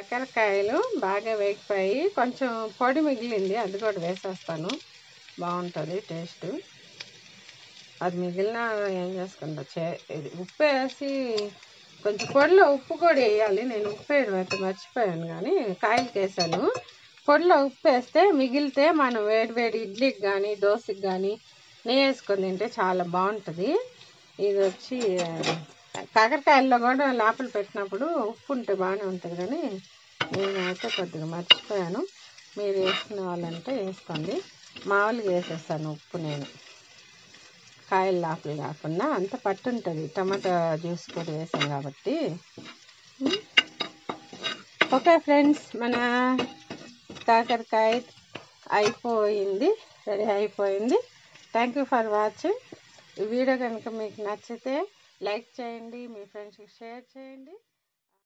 కాకరకాయలు బాగా వేగిపోయి కొంచెం పొడి మిగిలింది అది కూడా వేసేస్తాను బాగుంటుంది టేస్ట్ అది మిగిలిన ఏం చేసుకుంటా చే ఇది ఉప్పు వేసి కొంచెం పొడిలో ఉప్పు కూడా వేయాలి నేను ఉప్పు వేయడం అయితే మర్చిపోయాను కానీ కాయలకి వేసాను పొడిలో ఉప్పు వేస్తే మిగిలితే మనం వేడి వేడి ఇడ్లీకి కానీ దోశకి కానీ నెయ్యి వేసుకొని తింటే చాలా బాగుంటుంది ఇది వచ్చి కాకరకాయల్లో కూడా లోపల పెట్టినప్పుడు ఉప్పు ఉంటే బాగానే ఉంటుంది కానీ నేనైతే కొద్దిగా మర్చిపోయాను మీరు వేసుకునే వాళ్ళంటే వేసుకోండి మామూలుగా వేసేస్తాను ఉప్పు నేను కాయల లోపల కాకుండా అంత పట్టుంటుంది టమాటా జ్యూస్ కూడా వేసాం కాబట్టి ఓకే ఫ్రెండ్స్ మన కాకరకాయ అయిపోయింది రెడీ అయిపోయింది థ్యాంక్ యూ ఫర్ వాచింగ్ ఈ వీడియో కనుక మీకు నచ్చితే లైక్ చేయండి మీ ఫ్రెండ్స్కి షేర్ చేయండి